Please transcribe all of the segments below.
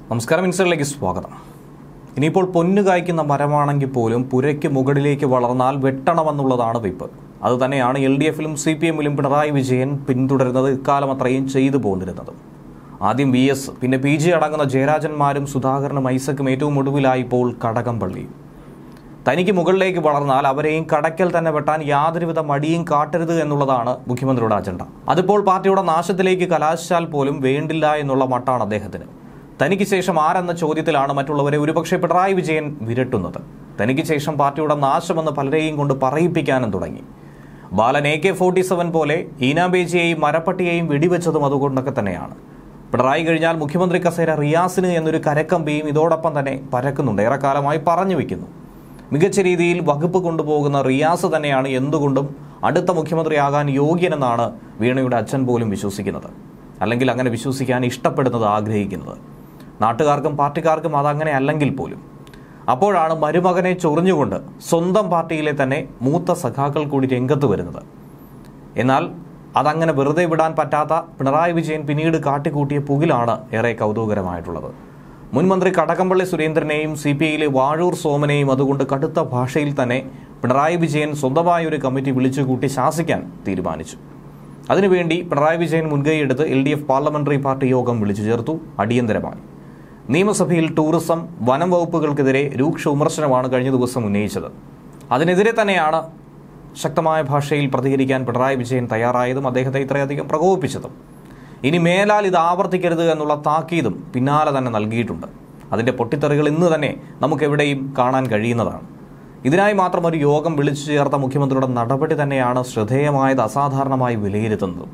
നമസ്കാരം ഇൻസൈഡിലേക്ക് സ്വാഗതം ഇനിയിപ്പോൾ പൊന്നു കായ്ക്കുന്ന മരമാണെങ്കിൽ പോലും പുരയ്ക്ക് മുകളിലേക്ക് വളർന്നാൽ വെട്ടണമെന്നുള്ളതാണ് വിപ്പ് അത് തന്നെയാണ് എൽ ഡി എഫിലും സി പി എമ്മിലും പിണറായി വിജയൻ പിന്തുടരുന്നത് ഇക്കാലം അത്രയും ചെയ്തു പോന്നിരുന്നത് ആദ്യം വി എസ് പിന്നെ പി ജി അടങ്ങുന്ന ജയരാജന്മാരും സുധാകരനും ഐസക്കും ഏറ്റവും ഒടുവിലായി ഇപ്പോൾ കടകംപള്ളിയും തനിക്ക് മുകളിലേക്ക് വളർന്നാൽ അവരെയും കടയ്ക്കൽ തന്നെ വെട്ടാൻ യാതൊരുവിധ മടിയും കാട്ടരുത് എന്നുള്ളതാണ് മുഖ്യമന്ത്രിയുടെ അജണ്ട അതിപ്പോൾ പാർട്ടിയുടെ നാശത്തിലേക്ക് കലാശിച്ചാൽ പോലും വേണ്ടില്ല എന്നുള്ള മട്ടാണ് അദ്ദേഹത്തിന് തനിക്ക് ശേഷം ആരെന്ന ചോദ്യത്തിലാണ് മറ്റുള്ളവരെ ഒരുപക്ഷെ പിണറായി വിജയൻ വിരട്ടുന്നത് തനിക്ക് ശേഷം പാർട്ടിയുടെ നാശമെന്ന് പലരെയും കൊണ്ട് പറയിപ്പിക്കാനും തുടങ്ങി Balan A K forty seven പോലെ ഈനാബേജിയെയും മരപ്പട്ടിയെയും വെടിവെച്ചതും അതുകൊണ്ടൊക്കെ തന്നെയാണ് പിണറായി കഴിഞ്ഞാൽ മുഖ്യമന്ത്രി കസേര റിയാസിന് എന്നൊരു കരക്കമ്പിയും ഇതോടൊപ്പം തന്നെ പരക്കുന്നുണ്ട് ഏറെക്കാലമായി പറഞ്ഞു വെക്കുന്നു മികച്ച രീതിയിൽ വകുപ്പ് കൊണ്ടുപോകുന്ന റിയാസ് തന്നെയാണ് എന്തുകൊണ്ടും അടുത്ത മുഖ്യമന്ത്രിയാകാൻ യോഗ്യനെന്നാണ് വീണയുടെ അച്ഛൻ പോലും വിശ്വസിക്കുന്നത് അല്ലെങ്കിൽ അങ്ങനെ വിശ്വസിക്കാൻ ഇഷ്ടപ്പെടുന്നത് ആഗ്രഹിക്കുന്നത് നാട്ടുകാർക്കും പാർട്ടിക്കാർക്കും അതങ്ങനെ അല്ലെങ്കിൽ പോലും അപ്പോഴാണ് മരുമകനെ ചൊറിഞ്ഞുകൊണ്ട് സ്വന്തം പാർട്ടിയിലെ തന്നെ മൂത്ത സഖാക്കൾ കൂടി രംഗത്ത് വരുന്നത് എന്നാൽ അതങ്ങനെ വെറുതെ വിടാൻ പറ്റാത്ത പിണറായി വിജയൻ പിന്നീട് കാട്ടിക്കൂട്ടിയ പുകിലാണ് ഏറെ കൗതുകരമായിട്ടുള്ളത് മുൻമന്ത്രി കടകംപള്ളി സുരേന്ദ്രനെയും സി പി ഐയിലെ വാഴൂർ സോമനെയും അതുകൊണ്ട് കടുത്ത ഭാഷയിൽ തന്നെ പിണറായി വിജയൻ സ്വന്തമായ ഒരു കമ്മിറ്റി വിളിച്ചുകൂട്ടി ശാസിക്കാൻ തീരുമാനിച്ചു അതിനുവേണ്ടി പിണറായി വിജയൻ മുൻകൈയെടുത്ത് L D F parliamentary party യോഗം വിളിച്ചു ചേർത്തു അടിയന്തരമായി നിയമസഭയിൽ ടൂറിസം വനം വകുപ്പുകൾക്കെതിരെ രൂക്ഷ വിമർശനമാണ് കഴിഞ്ഞ ദിവസം ഉന്നയിച്ചത് അതിനെതിരെ തന്നെയാണ് ശക്തമായ ഭാഷയിൽ പ്രതികരിക്കാൻ പിണറായി വിജയൻ തയ്യാറായതും അദ്ദേഹത്തെ ഇത്രയധികം പ്രകോപിപ്പിച്ചതും ഇനി മേലാൽ ഇത് ആവർത്തിക്കരുത് എന്നുള്ള താക്കീതും പിന്നാലെ തന്നെ നൽകിയിട്ടുണ്ട് അതിന്റെ പൊട്ടിത്തെറികൾ ഇന്ന് തന്നെ നമുക്ക് എവിടെയും കാണാൻ കഴിയുന്നതാണ് ഇതിനായി മാത്രം ഒരു യോഗം വിളിച്ചു ചേർത്ത മുഖ്യമന്ത്രിയുടെ നടപടി തന്നെയാണ് ശ്രദ്ധേയമായത് അസാധാരണമായി വിലയിരുത്തുന്നതും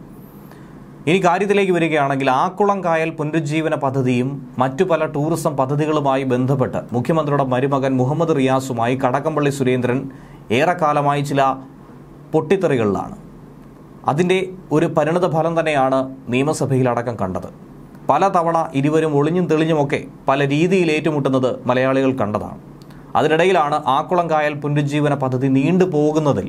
ഇനി കാര്യത്തിലേക്ക് വരികയാണെങ്കിൽ ആക്കുളം കായൽ പുനരുജ്ജീവന പദ്ധതിയും മറ്റു പല ടൂറിസം പദ്ധതികളുമായി ബന്ധപ്പെട്ട് മുഖ്യമന്ത്രിയുടെ മരുമകൻ മുഹമ്മദ് റിയാസുമായി കടകംപള്ളി സുരേന്ദ്രൻ ഏറെക്കാലമായി ചില പൊട്ടിത്തെറികളിലാണ് അതിൻ്റെ ഒരു പരിണത ഫലം തന്നെയാണ് നിയമസഭയിലടക്കം കണ്ടത് പലതവണ ഇരുവരും ഒളിഞ്ഞും തെളിഞ്ഞുമൊക്കെ പല രീതിയിൽ ഏറ്റുമുട്ടുന്നത് മലയാളികൾ കണ്ടതാണ് അതിനിടയിലാണ് ആക്കുളം കായൽ പുനരുജ്ജീവന പദ്ധതി നീണ്ടുപോകുന്നതിൽ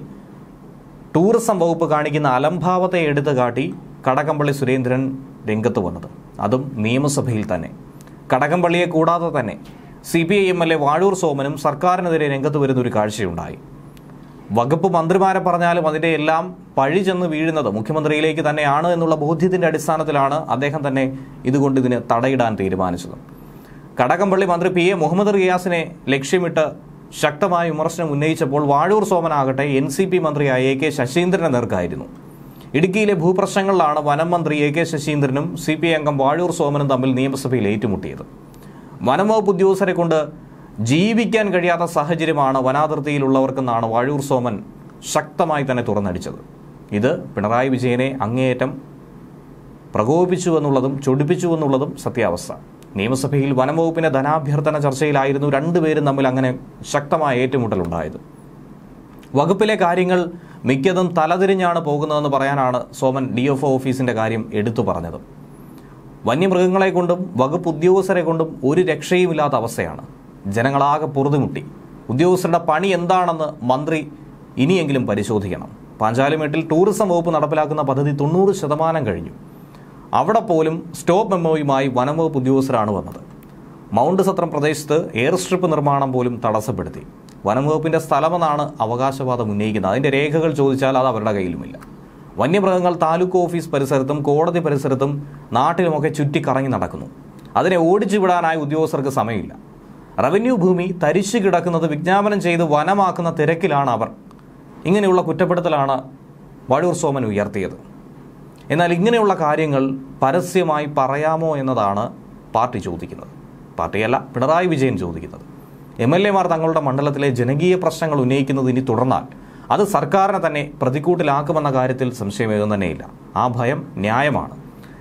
ടൂറിസം വകുപ്പ് കാണിക്കുന്ന അലംഭാവത്തെ എടുത്തു കാട്ടി കടകംപള്ളി സുരേന്ദ്രൻ രംഗത്ത് വന്നത് അതും നിയമസഭയിൽ തന്നെ കടകംപള്ളിയെ കൂടാതെ തന്നെ C P I M L A Vazhoor സോമനും സർക്കാരിനെതിരെ രംഗത്ത് വരുന്ന ഒരു കാഴ്ചയുണ്ടായി വകുപ്പ് മന്ത്രിമാരെ പറഞ്ഞാലും അതിന്റെ എല്ലാം പഴി ചെന്ന് വീഴുന്നത് മുഖ്യമന്ത്രിയിലേക്ക് തന്നെയാണ് എന്നുള്ള ബോധ്യത്തിന്റെ അടിസ്ഥാനത്തിലാണ് അദ്ദേഹം തന്നെ ഇതുകൊണ്ട് ഇതിന് തടയിടാൻ തീരുമാനിച്ചത് കടകംപള്ളി മന്ത്രി പി എ മുഹമ്മദ് റിയാസിനെ ലക്ഷ്യമിട്ട് ശക്തമായ വിമർശനം ഉന്നയിച്ചപ്പോൾ വാഴൂർ സോമനാകട്ടെ എൻ സി പി മന്ത്രിയായ എ കെ ശശീന്ദ്രനെ നേർക്കായിരുന്നു ഇടുക്കിയിലെ ഭൂപ്രശ്നങ്ങളിലാണ് വനം മന്ത്രി എ കെ ശശീന്ദ്രനും സി പി ഐ അംഗം വാഴൂർ സോമനും തമ്മിൽ നിയമസഭയിൽ ഏറ്റുമുട്ടിയത് വനം വകുപ്പ് ഉദ്യോഗസ്ഥരെ കൊണ്ട് ജീവിക്കാൻ കഴിയാത്ത സാഹചര്യമാണ് വനാതിർത്തിയിലുള്ളവർക്കെന്നാണ് വാഴൂർ സോമൻ ശക്തമായി തന്നെ തുറന്നടിച്ചത് ഇത് പിണറായി വിജയനെ അങ്ങേയറ്റം പ്രകോപിപ്പിച്ചു എന്നുള്ളതും ചൊടിപ്പിച്ചു എന്നുള്ളതും സത്യാവസ്ഥ നിയമസഭയിൽ വനംവകുപ്പിന്റെ ധനാഭ്യർത്ഥന ചർച്ചയിലായിരുന്നു രണ്ടുപേരും തമ്മിൽ അങ്ങനെ ശക്തമായ ഏറ്റുമുട്ടലുണ്ടായത് വകുപ്പിലെ കാര്യങ്ങൾ മിക്കതും തലതിരിഞ്ഞാണ് പോകുന്നതെന്ന് പറയാനാണ് സോമൻ ഡി എഫ് ഓഫീസിന്റെ കാര്യം എടുത്തു പറഞ്ഞത് വന്യമൃഗങ്ങളെ കൊണ്ടും വകുപ്പ് ഉദ്യോഗസ്ഥരെ കൊണ്ടും ഒരു രക്ഷയുമില്ലാത്ത അവസ്ഥയാണ് ജനങ്ങളാകെ പൊറുതുമുട്ടി ഉദ്യോഗസ്ഥരുടെ പണി എന്താണെന്ന് മന്ത്രി ഇനിയെങ്കിലും പരിശോധിക്കണം പാഞ്ചാലിമേട്ടിൽ ടൂറിസം വകുപ്പ് നടപ്പിലാക്കുന്ന പദ്ധതി തൊണ്ണൂറ് ശതമാനം കഴിഞ്ഞു അവിടെ പോലും സ്റ്റോപ്പ് മെമ്മോയുമായി വനം വകുപ്പ് ഉദ്യോഗസ്ഥരാണ് വന്നത് മൗണ്ട് സത്രം പ്രദേശത്ത് എയർ സ്ട്രിപ്പ് നിർമ്മാണം പോലും തടസ്സപ്പെടുത്തി വനം വകുപ്പിന്റെ സ്ഥലമെന്നാണ് അവകാശവാദം ഉന്നയിക്കുന്നത് അതിന്റെ രേഖകൾ ചോദിച്ചാൽ അത് അവരുടെ കയ്യിലുമില്ല വന്യമൃഗങ്ങൾ താലൂക്ക് ഓഫീസ് പരിസരത്തും കോടതി പരിസരത്തും നാട്ടിലുമൊക്കെ ചുറ്റിക്കറങ്ങി നടക്കുന്നു അതിനെ ഓടിച്ചു വിടാനായി ഉദ്യോഗസ്ഥർക്ക് സമയമില്ല റവന്യൂ ഭൂമി തരിശു കിടക്കുന്നത് വിജ്ഞാപനം ചെയ്ത് വനമാക്കുന്ന തിരക്കിലാണ് അവർ ഇങ്ങനെയുള്ള കുറ്റപ്പെടുത്തലാണ് വഴൂർ സോമൻ ഉയർത്തിയത് എന്നാൽ ഇങ്ങനെയുള്ള കാര്യങ്ങൾ പരസ്യമായി പറയാമോ എന്നതാണ് പാർട്ടി ചോദിക്കുന്നത് പാർട്ടിയല്ല പിണറായി വിജയൻ ചോദിക്കുന്നത് എം എൽ എമാർ തങ്ങളുടെ മണ്ഡലത്തിലെ ജനകീയ പ്രശ്നങ്ങൾ ഉന്നയിക്കുന്നത് ഇനി തുടർന്നാൽ അത് സർക്കാരിനെ തന്നെ പ്രതിക്കൂട്ടിലാക്കുമെന്ന കാര്യത്തിൽ സംശയമേതും തന്നെയില്ല ആ ഭയം ന്യായമാണ്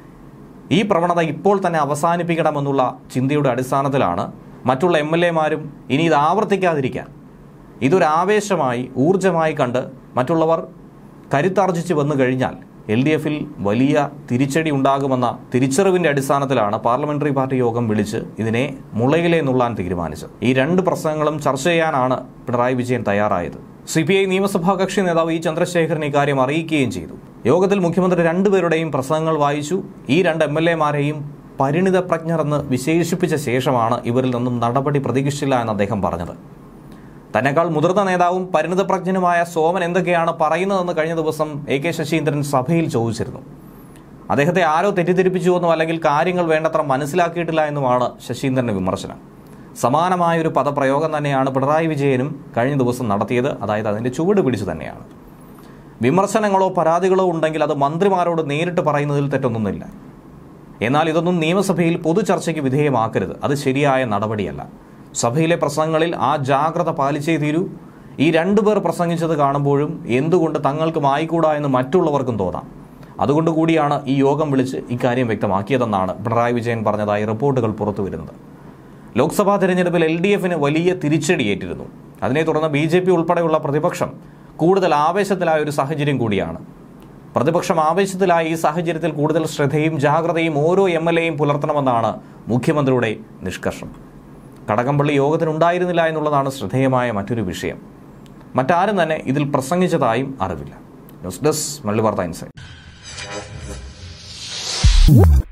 ഈ പ്രവണത ഇപ്പോൾ തന്നെ അവസാനിപ്പിക്കണമെന്നുള്ള ചിന്തയുടെ അടിസ്ഥാനത്തിലാണ് മറ്റുള്ള എം എൽ എമാരും ഇനി ഇത് ആവർത്തിക്കാതിരിക്കാൻ ഇതൊരു ആവേശമായി ഊർജമായി കണ്ട് മറ്റുള്ളവർ കരുത്താർജിച്ച് വന്നു കഴിഞ്ഞാൽ എൽ ഡി എഫിൽ വലിയ തിരിച്ചടി ഉണ്ടാകുമെന്ന തിരിച്ചറിവിന്റെ അടിസ്ഥാനത്തിലാണ് പാർലമെന്ററി പാർട്ടി യോഗം വിളിച്ച് ഇതിനെ മുളയിലെ നുള്ളാൻ തീരുമാനിച്ചത് ഈ രണ്ട് പ്രസംഗങ്ങളും ചർച്ച ചെയ്യാനാണ് പിണറായി വിജയൻ തയ്യാറായത് സി പി ഐ നിയമസഭാ കക്ഷി നേതാവ് ഇ ചന്ദ്രശേഖരൻ ഇക്കാര്യം അറിയിക്കുകയും ചെയ്തു യോഗത്തിൽ മുഖ്യമന്ത്രി രണ്ടുപേരുടെയും പ്രസംഗങ്ങൾ വായിച്ചു ഈ രണ്ട് എം എൽ എമാരെയും പരിണിത പ്രജ്ഞരെന്ന് വിശേഷിപ്പിച്ച ശേഷമാണ് ഇവരിൽ നിന്നും നടപടി പ്രതീക്ഷിച്ചില്ല എന്ന് അദ്ദേഹം പറഞ്ഞത് തന്നെക്കാൾ മുതിർന്ന നേതാവും പരിണിതപ്രജ്ഞനുമായ സോമൻ എന്തൊക്കെയാണ് പറയുന്നതെന്ന് കഴിഞ്ഞ ദിവസം എ കെ ശശീന്ദ്രൻ സഭയിൽ ചോദിച്ചിരുന്നു അദ്ദേഹത്തെ ആരോ തെറ്റിദ്ധരിപ്പിച്ചുവെന്നോ അല്ലെങ്കിൽ കാര്യങ്ങൾ വേണ്ടത്ര മനസ്സിലാക്കിയിട്ടില്ല എന്നുമാണ് ശശീന്ദ്രന്റെ വിമർശനം സമാനമായ ഒരു പദപ്രയോഗം തന്നെയാണ് പിണറായി വിജയനും കഴിഞ്ഞ ദിവസം നടത്തിയത് അതായത് അതിന്റെ ചുവട് പിടിച്ചു തന്നെയാണ് വിമർശനങ്ങളോ പരാതികളോ ഉണ്ടെങ്കിൽ അത് മന്ത്രിമാരോട് നേരിട്ട് പറയുന്നതിൽ തെറ്റൊന്നുമില്ല എന്നാൽ ഇതൊന്നും നിയമസഭയിൽ പൊതു ചർച്ചയ്ക്ക് വിധേയമാക്കരുത് അത് ശരിയായ നടപടിയല്ല സഭയിലെ പ്രസംഗങ്ങളിൽ ആ ജാഗ്രത പാലിച്ചേ തീരൂ ഈ രണ്ടുപേർ പ്രസംഗിച്ചത് കാണുമ്പോഴും എന്തുകൊണ്ട് തങ്ങൾക്കും ആയിക്കൂടാ എന്ന് മറ്റുള്ളവർക്കും തോന്നാം അതുകൊണ്ട് കൂടിയാണ് ഈ യോഗം വിളിച്ച് ഇക്കാര്യം വ്യക്തമാക്കിയതെന്നാണ് പിണറായി വിജയൻ പറഞ്ഞതായി റിപ്പോർട്ടുകൾ പുറത്തുവരുന്നത് ലോക്സഭാ തെരഞ്ഞെടുപ്പിൽ എൽ ഡി എഫിന് വലിയ തിരിച്ചടിയേറ്റിരുന്നു അതിനെ തുടർന്ന് ബി ജെ പി ഉൾപ്പെടെയുള്ള പ്രതിപക്ഷം കൂടുതൽ ആവേശത്തിലായ ഒരു സാഹചര്യം കൂടിയാണ് പ്രതിപക്ഷം ആവേശത്തിലായ ഈ സാഹചര്യത്തിൽ കൂടുതൽ ശ്രദ്ധയും ജാഗ്രതയും ഓരോ എം എൽ എയും പുലർത്തണമെന്നാണ് മുഖ്യമന്ത്രിയുടെ നിഷ്കർഷം കടകംപള്ളി യോഗത്തിനുണ്ടായിരുന്നില്ല എന്നുള്ളതാണ് ശ്രദ്ധേയമായ മറ്റൊരു വിഷയം മറ്റാരും തന്നെ ഇതിൽ പ്രസംഗിച്ചതായും അറിവില്ല ന്യൂസ് ഡെസ്ക് മള്ളി വാർത്ത ഇൻസൈറ്റ്